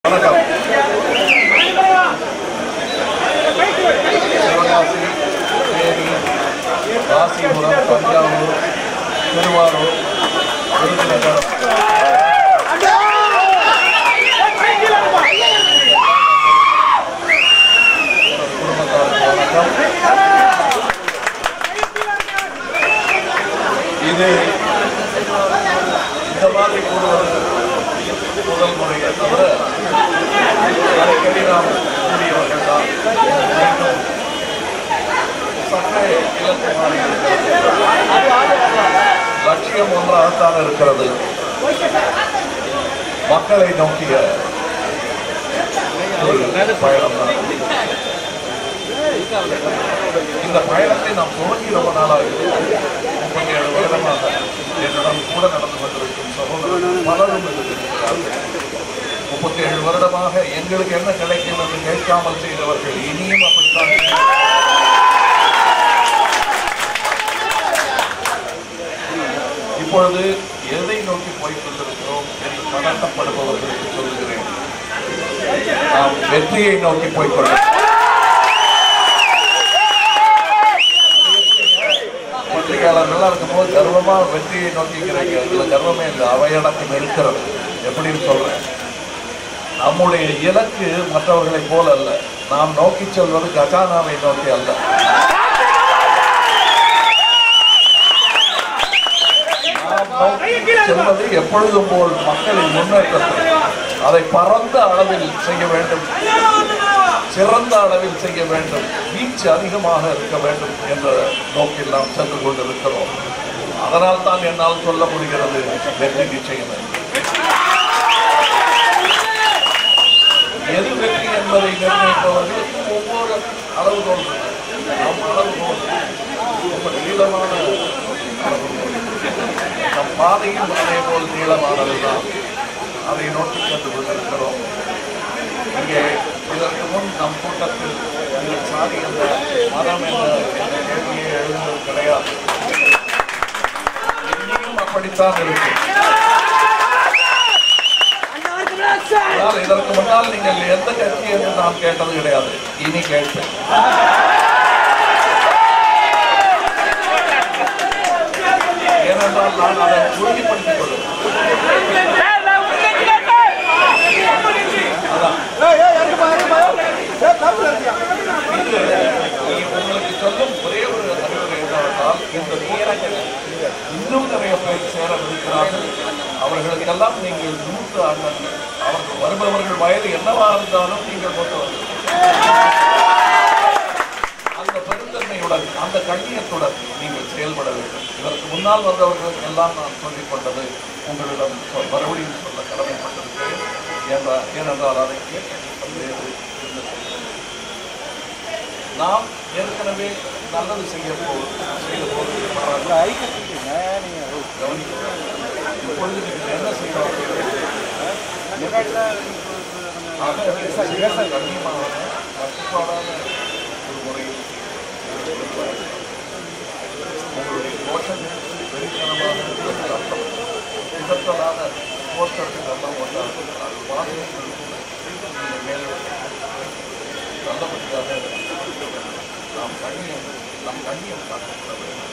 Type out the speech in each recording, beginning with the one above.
வணக்கம் சிவகாசி தேனி ராசிபுரம் தஞ்சாவூர் திருவாரூர் விருதுநகர் குடும்பத்தாருக்கு வணக்கம் இது இந்த மாதிரி கூடுவது முதல் முறையை தவிர அடிக்கடி நாம் கூடியவர்கள் தான் மீண்டும் சற்றே இலக்கு மாறி இருக்கிறது. லட்சியம் ஒன்றாகத்தான் இருக்கிறது மக்களை நோக்கிய ஒரு பயணம் தான் இந்த பயணத்தை நாம் துவங்கி ரொம்ப நாளாக முப்பத்தி ஏழு வருடமாக என்னுடன் கூட நடந்து கொண்டிருக்கும் சகோதரர்கள் பலரும் இருக்கிறார்கள் முப்பத்தி ஏழு வருடமாக எங்களுக்கு என்ன கிடைக்கும் என்று கேட்காமல் செய்தவர்கள் இனியும் அப்படித்தான் செய்வார்கள். இப்பொழுது எதை நோக்கி போய் கொண்டிருக்கிறோம் என்று பதட்டப்படுபவர்களுக்கு சொல்லுகிறேன் நாம் வெற்றியை நோக்கி போய் கொண்டிருக்கிறோம் பத்திரிகையாளர்கள்லாம் இருக்கும்போது கர்வமா வெற்றியை நோக்கிக்கிறீங்க இதுல கர்வமே இல்லை அவையடக்கம் இருக்கிறது எப்படின்னு சொல்றேன் நம்முடைய இலக்கு மற்றவர்களைப் போல அல்ல நாம் நோக்கி செல்வது கஜானாவை நோக்கி அல்ல நாம் நோக்கி செல்வது எப்பொழுதும் போல் மக்களின் முன்னேற்றத்தை அதை பரந்த அளவில் செய்ய வேண்டும் சிறந்த அளவில் செய்ய வேண்டும் வீச்சு அதிகமாக இருக்க வேண்டும் என்ற நோக்கில் நாம் சென்று கொண்டிருக்கிறோம் அதனால் தான் என்னால் சொல்ல முடிகிறது வெற்றி நிச்சயம் என்று. எது வெற்றி என்பதை நிர்ணயிப்பவர்களுக்கு ஒவ்வொரு அளவுகோல் இருக்கு. நம் அளவுகோல் ரொம்ப நீளமான அளவுகோல் நம் பாதையும் அதே போல் நீளமானதுதான் அதை நோக்கி சென்று கொண்டிருக்கிறோம் இங்கே இதற்கு முன் நம் கூட்டத்தில் இது சாதி என்ற மதம் என்ற என்ற கேள்வியை எழுதுவது கிடையாது இனியும் அப்படித்தான் இருக்கு ஆனால் இதற்கு முன்னால் நீங்கள் எந்த கட்சி என்று நான் கேட்டது கிடையாது இனி கேட்பேன் ஏனென்றால் நான் அதை உறுதிப்படுத்திக் கொள்வேன் அதான் இது நீ உங்களுக்கு சொல்லும் ஒரே ஒரு அறிவுரை என்னவென்றால் இந்த கூட்டத்தில் இன்னும் நிறைய பேர் சேரவிருக்கிறார்கள் அவர்களுக்கெல்லாம் நீங்கள் மூத்த அண்ணன் அவர்கள் வருபவர்கள் வயது என்னவா இருந்தாலும் நீங்கள் மூத்தவர்கள் அந்த பெருந்தன்மையுடன் அந்த கண்ணியத்துடன் நீங்கள் செயல்பட வேண்டும் இதற்கு முன்னால் வந்தவர்களுக்கு எல்லாம் நான் சொல்லிக் கொண்டது உங்களிடம் சொல்- மறுபடியும் சொல்ல கடமைப்பட்டிருக்கிறேன் ஏனென்றால் ஏனென்றால் அதை கேட்க பல்வேறு இருந்தது. நாம் ஏற்கனவே நல்லது செய்ய போவது செய்த போது கவனிக்கிறோம் இப்பொழுது நீங்கள் என்ன செய்வார்கள் ஆகவே கண்ணியமான கட்டுப்பாடான ஒரு முறையில் உங்களுடைய கோஷங்கள் வெறித்தனமாக இருப்பதற்கு அர்த்தம் விதத்தலான போஸ்டர்கள் எல்லாம் வந்தார்கள் அது வாசகங்கள் கூட நீங்கள் மேலே நல்லபடியாக நாம் கண்ணியம் நம் கண்ணியம் காக்கப்பட வேண்டும்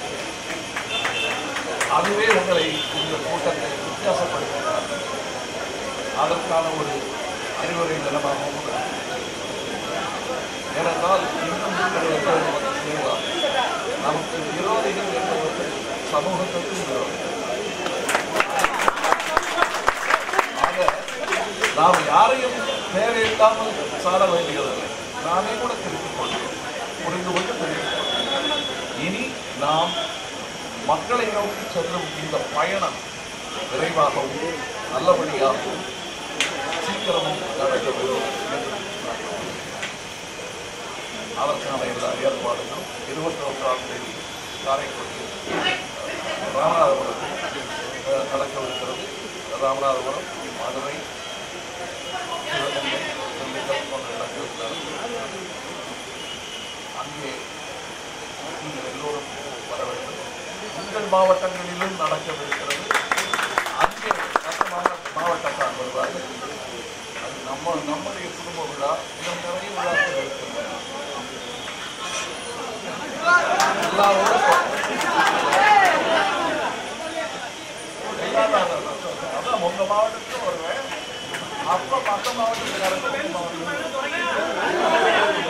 அதுவே உங்களை இந்த கூட்டத்தை வித்தியாசப்படுத்துகிறார்கள் அதற்கான ஒரு அறிவுரை தினமாகவும் உள்ளது. ஏனென்றால் இன்னும் நீங்கள் எப்பொழுது வந்து செய்யலாம் நமக்கு விரோதிகள் என்பவர்கள் சமூகத்திற்கும் விரோதிகள் ஆக நாம் யாரையும் தேவையில்லாமல் சாட வேண்டியதில்லை நானே கூட திருத்திக் கொள்கிறேன் புரிந்து கொண்டு திருத்திக் கொள்கிறேன் இனி நாம் மக்களை நோக்கி செல்லும் இந்த பயணம் விரைவாகவும் நல்லபடியாகவும் சீக்கிரமும் நடக்க வேண்டும் என்று நான் நம்புகிறேன். அதற்கான எல்லா ஏற்பாடுகளும் இருபத்தி ஒன்றாம் தேதி காரைக்குடியில் ராமநாதபுரத்தில் அஹ், நடக்கவிருக்கிறது ராமநாதபுரம் மதுரை சிவகங்கை திண்டுக்கல் போன்ற இடங்களில் நடக்கிறது. அங்கே நீங்கள் எல்லோரும் வர வேண்டும் உங்கள் மாவட்டங்களிலும் நடக்கவிருக்கிறது அங்கே மற்ற மாவட்ட மாவட்டத்தார் வருவார்கள் அது நம்ம நம்முடைய குடும்ப விழா இன்னும் நிறைய விழாக்கள் இருக்கின்றன எல்லாரோட எல்லா நாளும் அதான் உங்க மாவட்டத்துக்கு வருவேன் அப்ப மற்ற மாவட்டத்துக்கு நடக்கும்